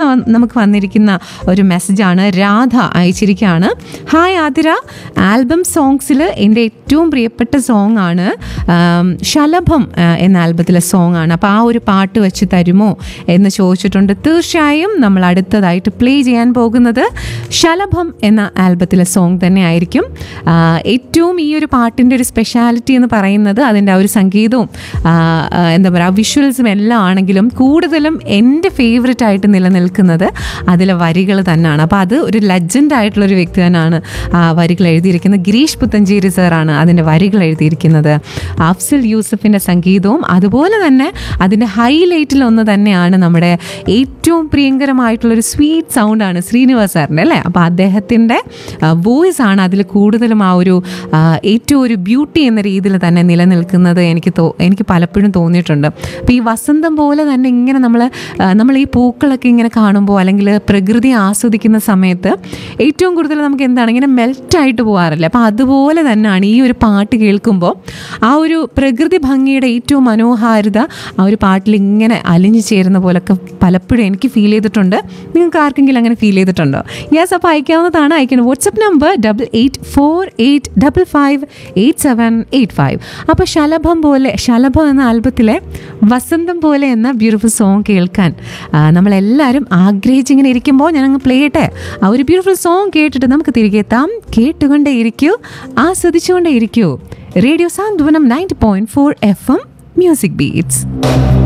വ- നമുക്ക് വന്നിരിക്കുന്ന ഒരു മെസ്സേജാണ് രാധ അയച്ചിരിക്കുകയാണ് ഹായ് ആതിര ആൽബം സോങ്സിൽ എൻ്റെ ഏറ്റവും പ്രിയപ്പെട്ട സോങ് ആണ് ആം, ശലഭം ആ, എന്ന ആൽബത്തിലെ സോങ് ആണ് അപ്പോൾ ആ ഒരു പാട്ട് വെച്ച് തരുമോ എന്ന് ചോദിച്ചിട്ടുണ്ട് തീർച്ചയായും നമ്മൾ അടുത്തതായിട്ട് പ്ലേ ചെയ്യാൻ പോകുന്നത് ശലഭം എന്ന ആൽബത്തിലെ സോങ് തന്നെ ആയിരിക്കും ആ, ഏറ്റവും ഈ ഒരു പാട്ടിൻ്റെ ഒരു സ്പെഷ്യാലിറ്റി എന്ന് പറയുന്നത് അതിൻ്റെ ആ ഒരു സംഗീതവും ആ, ആ, എന്താ പറയുക വിഷ്വൽസും എല്ലാം ആണെങ്കിലും കൂടുതലും എൻ്റെ ഫേവററ്റ് ആയിട്ട് നിലനിൽക്കുന്നത് അതിലെ വരികൾ തന്നെയാണ് അപ്പോൾ അത് ഒരു ലെജൻഡ് ആയിട്ടുള്ള ഒരു വ്യക്തി തന്നെയാണ് ആ വരികൾ എഴുതിയിരിക്കുന്നത് ഗിരീഷ് പുത്തഞ്ചേരി സാറാണ് അതിൻ്റെ വരികൾ എഴുതിയിരിക്കുന്നത് അഫ്സൽ യൂസഫിൻ്റെ സംഗീതവും അതുപോലെ തന്നെ അതിൻ്റെ ഹൈലൈറ്റിൽ ഒന്ന് തന്നെയാണ് നമ്മുടെ ഏറ്റവും പ്രിയങ്കരമായിട്ടുള്ളൊരു സ്വീറ്റ് സൗണ്ടാണ് ശ്രീനിവാസ് സാറിൻ്റെ അല്ലേ അപ്പോൾ അദ്ദേഹത്തിൻ്റെ വോയിസ് ആണ് അതിൽ കൂടുതലും ആ ഒരു ആ, ഏറ്റവും ഒരു ബ്യൂട്ടി എന്ന രീതിയിൽ തന്നെ നിലനിൽക്കുന്നത് എനിക്ക് തോ എനിക്ക് പലപ്പോഴും തോന്നിയിട്ടുണ്ട് അപ്പോൾ ഈ വസന്തം പോലെ തന്നെ ഇങ്ങനെ നമ്മൾ നമ്മൾ ഈ പൂക്കളൊക്കെ ഇങ്ങനെ കാണുമ്പോൾ അല്ലെങ്കിൽ പ്രകൃതി ആസ്വദിക്കുന്ന സമയത്ത് ഏറ്റവും കൂടുതൽ നമുക്ക് എന്താണ് ഇങ്ങനെ മെൽറ്റായിട്ട് പോകാറില്ല അപ്പോൾ അതുപോലെ തന്നെയാണ് ഈ ഒരു പാട്ട് കേൾക്കുമ്പോൾ ആ ഒരു പ്രകൃതി ഭംഗിയുടെ ഏറ്റവും മനോഹാരിത ആ ഒരു പാട്ടിൽ ഇങ്ങനെ അലിഞ്ഞു ചേരുന്ന പോലൊക്കെ പലപ്പോഴും എനിക്ക് ഫീൽ ചെയ്തിട്ടുണ്ട് നിങ്ങൾക്ക് ആർക്കെങ്കിലും അങ്ങനെ ഫീൽ ചെയ്തിട്ടുണ്ടോ യെസ് അപ്പോൾ അയക്കാവുന്നതാണ് അയക്കുന്നത് WhatsApp number double eight four eight double five eight seven eight five അപ്പോൾ ശലഭം പോലെ ശലഭം എന്ന ആൽബത്തിലെ വസന്തം പോലെ എന്ന ബ്യൂട്ടിഫുൾ സോങ് കേൾക്കാൻ ആ, നമ്മളെല്ലാവരും ആഗ്രഹിച്ചിങ്ങനെ ഇരിക്കുമ്പോൾ ഞാനങ്ങ് പ്ലേ ചെയ്യട്ടെ ആ ഒരു ബ്യൂട്ടിഫുൾ സോങ് കേട്ടിട്ട് നമുക്ക് തിരികെ എത്താം കേട്ടുകൊണ്ടേ ഇരിക്കൂ ആസ്വദിച്ചുകൊണ്ടേ ഇരിക്കൂ radio Santhwanam ninety point four F M music beats